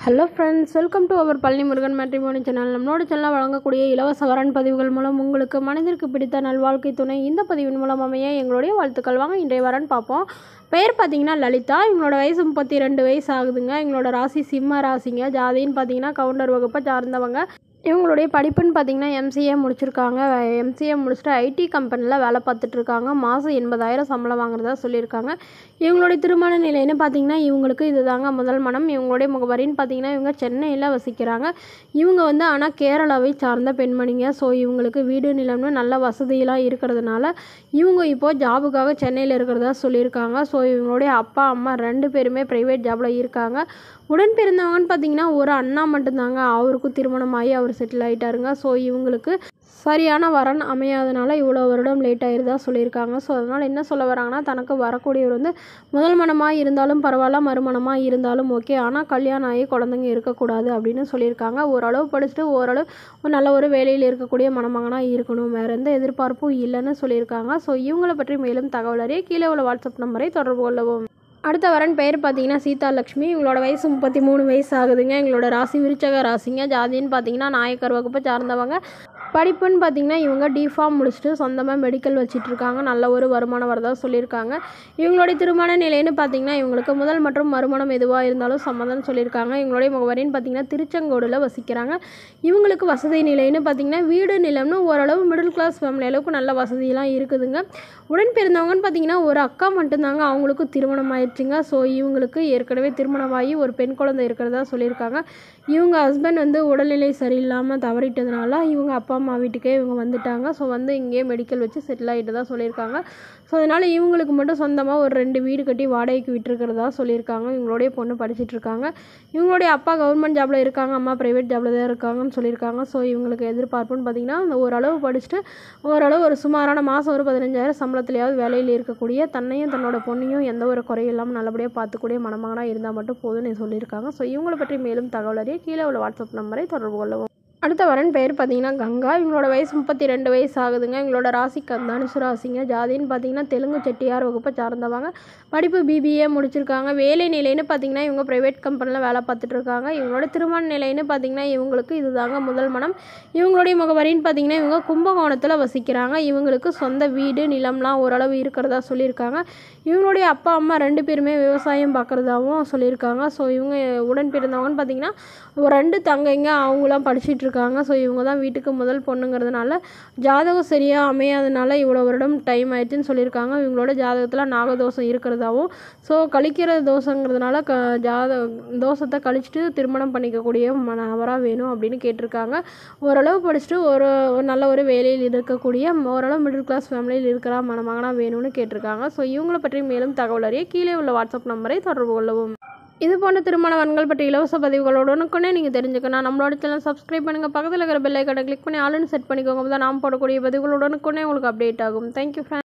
hello friends welcome to our Palani Murugan matrimony channel நம்மளோட சேனலில் வழங்கக்கூடிய இலவச வரன் பதிவுகள் மூலம் உங்களுக்கு மனதிற்கு பிடித்த நல்வாழ்க்கை துணை இந்த பதிவின் மூலம் அமைய எங்களுடைய வாழ்த்துக்கள் வாங்க இன்றைய வரன் பார்ப்போம் பெயர் பார்த்தீங்கன்னா லலிதா இவங்களோட வயசு முப்பத்தி ரெண்டு வயசு ஆகுதுங்க இவங்களோட ராசி சிம்ம ராசிங்க ஜாதின்னு பார்த்தீங்கன்னா கவுண்டர் வகுப்பை சார்ந்தவங்க இவங்களுடைய படிப்புன்னு பார்த்தீங்கன்னா எம்சிஏ முடிச்சிருக்காங்க எம்சிஏ முடிச்சுட்டு ஐடி கம்பெனியில் வேலை பார்த்துட்டு இருக்காங்க மாதம் எண்பதாயிரம் சம்பளம் வாங்குறதா சொல்லியிருக்காங்க இவங்களுடைய திருமண நிலைன்னு பார்த்தீங்கன்னா இவங்களுக்கு இதுதாங்க முதல் மனம் இவங்களுடைய முகவரின்னு பார்த்தீங்கன்னா இவங்க சென்னையில் வசிக்கிறாங்க இவங்க வந்து ஆனால் கேரளாவை சார்ந்த பெண்மணிங்க ஸோ இவங்களுக்கு வீடு நிலம்னு நல்ல வசதியெல்லாம் இருக்கிறதுனால இவங்க இப்போது ஜாபுக்காக சென்னையில் இருக்கிறதா சொல்லியிருக்காங்க ஸோ இவங்களுடைய அப்பா அம்மா ரெண்டு பேருமே ப்ரைவேட் ஜாபில் இருக்காங்க உடன் பிறந்தவங்கன்னு பார்த்தீங்கன்னா ஒரு அண்ணா மட்டும்தாங்க அவருக்கும் திருமணமாகி அவர் செட்டில் ஆகிட்டாருங்க ஸோ இவங்களுக்கு சரியான வரன் அமையாதனால இவ்வளோ வருடம் லேட் ஆயிருதா சொல்லியிருக்காங்க ஸோ அதனால் என்ன சொல்ல வராங்கன்னா தனக்கு வரக்கூடியவர் வந்து முதல் மனமாக இருந்தாலும் பரவாயில்ல மறுமணமாக இருந்தாலும் ஓகே ஆனால் கல்யாணம் ஆகி குழந்தைங்க இருக்கக்கூடாது அப்படின்னு சொல்லியிருக்காங்க ஓரளவு படிச்சுட்டு ஓரளவு ஒரு நல்ல ஒரு வேலையில் இருக்கக்கூடிய மணமகனாக இருக்கணும் வேறு எந்த எதிர்பார்ப்பும் இல்லைன்னு சொல்லியிருக்காங்க ஸோ இவங்களை பற்றி மேலும் தகவல் அறிய கீழே உள்ள வாட்ஸ்அப் நம்பரை தொடர்பு கொள்ளவும் அடுத்த வரன் பெயர் பார்த்தீங்கன்னா சீதா லக்ஷ்மி இவங்களோட வயசு முப்பத்தி மூணு வயசு ஆகுதுங்க எங்களோட ராசி விருச்சக ராசிங்க ஜாதின்னு பார்த்தீங்கன்னா நாயக்கர் வகுப்பை சார்ந்தவங்க படிப்புன்னு பார்த்தீங்கன்னா இவங்க டிஃபார்ம் முடிச்சுட்டு சொந்தமாக மெடிக்கல் வச்சிட்டு இருக்காங்க நல்ல ஒரு வருமானம் வரதா சொல்லியிருக்காங்க இவங்களுடைய திருமண நிலைன்னு பார்த்தீங்கன்னா இவங்களுக்கு முதல் மற்றும் மறுமணம் எதுவாக இருந்தாலும் சம்மதம்னு சொல்லியிருக்காங்க இவங்களுடைய முகவரின்னு பார்த்தீங்கன்னா திருச்செங்கோடில் வசிக்கிறாங்க இவங்களுக்கு வசதி நிலைன்னு பார்த்தீங்கன்னா வீடு நிலம்னு ஓரளவு மிடில் கிளாஸ் ஃபேமிலி அளவுக்கு நல்ல வசதியெல்லாம் இருக்குதுங்க உடன் பிறந்தவங்கன்னு பார்த்தீங்கன்னா ஒரு அக்கா மட்டும்தாங்க அவங்களுக்கு திருமணம் ஆயிடுச்சுங்க ஸோ இவங்களுக்கு ஏற்கனவே திருமணமாகி ஒரு பெண் குழந்தை இருக்கிறதா சொல்லியிருக்காங்க இவங்க ஹஸ்பண்ட் வந்து உடல்நிலை சரியில்லாமல் தவறிட்டதுனால இவங்க அப்பா அம்மா வீட்டுக்கே இவங்க வந்துட்டாங்க ஸோ வந்து இங்கேயே மெடிக்கல் வச்சு செட்டில் ஆகிட்டு தான் சொல்லியிருக்காங்க ஸோ அதனால் இவங்களுக்கு மட்டும் சொந்தமாக ஒரு ரெண்டு வீடு கட்டி வாடகைக்கு விட்டுருக்கிறதா சொல்லியிருக்காங்க இவங்களுடைய பொண்ணு படிச்சுட்டு இருக்காங்க இவங்களுடைய அப்பா கவர்மெண்ட் ஜாபில் இருக்காங்க அம்மா ப்ரைவேட் ஜாபில் தான் இருக்காங்கன்னு சொல்லியிருக்காங்க ஸோ இவங்களுக்கு எதிர்பார்ப்புன்னு பார்த்தீங்கன்னா அந்த ஓரளவு படிச்சுட்டு ஓரளவு ஒரு சுமாரான மாதம் ஒரு பதினஞ்சாயிரம் சம்பளத்துலையாவது வேலையில் இருக்கக்கூடிய தன்னையும் தன்னோட பொண்ணையும் எந்த ஒரு குறையும் இல்லாமல் நல்லபடியாக பார்த்துக்கூடிய மணமகனாக இருந்தால் மட்டும் போதும்னு சொல்லியிருக்காங்க ஸோ இவங்களை பற்றி மேலும் தகவல் அறிய கீழே உள்ள வாட்ஸ்அப் நம்பரை தொடர்பு கொள்ளவும் அடுத்த வரன் பெயர் பார்த்தீங்கன்னா கங்கா இவங்களோட வயசு முப்பத்தி ரெண்டு வயசு ஆகுதுங்க இவங்களோட ராசி கந்தானுசு ராசிங்க ஜாதின்னு பார்த்தீங்கன்னா தெலுங்கு செட்டியார் வகுப்பை சார்ந்தவங்க படிப்பு பிபிஏ முடிச்சிருக்காங்க வேலை நிலைன்னு பார்த்தீங்கன்னா இவங்க ப்ரைவேட் கம்பெனியில் வேலை பார்த்துட்டு இருக்காங்க இவங்களோட திருமண நிலைன்னு பார்த்தீங்கன்னா இவங்களுக்கு இதுதாங்க முதல் மனம் இவங்களுடைய முகவரின்னு பார்த்தீங்கன்னா இவங்க கும்பகோணத்தில் வசிக்கிறாங்க இவங்களுக்கு சொந்த வீடு நிலம்லாம் ஓரளவு இருக்கிறதா சொல்லியிருக்காங்க இவங்களுடைய அப்பா அம்மா ரெண்டு பேருமே விவசாயம் பார்க்குறதாவும் சொல்லியிருக்காங்க ஸோ இவங்க உடன் பிறந்தவங்கன்னு பார்த்தீங்கன்னா ஒரு ரெண்டு தங்கைங்க அவங்களாம் படிச்சுட்டு இருக்காங்க ஸோ இவங்க தான் வீட்டுக்கு முதல் பொண்ணுங்கிறதுனால ஜாதகம் சரியாக அமையாதனால இவ்வளோ வருடம் டைம் ஆயிடுச்சுன்னு சொல்லியிருக்காங்க இவங்களோட ஜாதகத்தில் நாகதோஷம் இருக்கிறதாவும் ஸோ கழிக்கிற தோஷங்கிறதுனால க ஜாத தோஷத்தை கழிச்சிட்டு திருமணம் பண்ணிக்கக்கூடிய நபராக வேணும் அப்படின்னு கேட்டிருக்காங்க ஓரளவு படிச்சுட்டு ஒரு ஒரு நல்ல ஒரு வேலையில் இருக்கக்கூடிய ஓரளவு மிடில் கிளாஸ் ஃபேமிலியில் இருக்கிற மணமகனாக வேணும்னு கேட்டிருக்காங்க ஸோ இவங்களை பற்றி மேலும் தகவல் அறிய கீழே உள்ள வாட்ஸ்அப் நம்பரை தொடர்பு கொள்ளவும் இது போன்ற திருமணவன்கள் பற்றி இலவச பதிவுகளோட உடனுக்குன்னே நீங்கள் தெரிஞ்சுக்கணும் நம்மளோட சேனல் சப்ஸ்கிரைப் பண்ணுங்கள் பக்கத்தில் இருக்கிற பெல் ஐக்கனை கிளிக் பண்ணி ஆளுன்னு செட் பண்ணிக்கோங்க அப்போ தான் நாம் போடக்கூடிய பதிவுகளோட உடனுக்குன்னே உங்களுக்கு அப்டேட் ஆகும் தேங்க்யூ ஃப்ரெண்ட்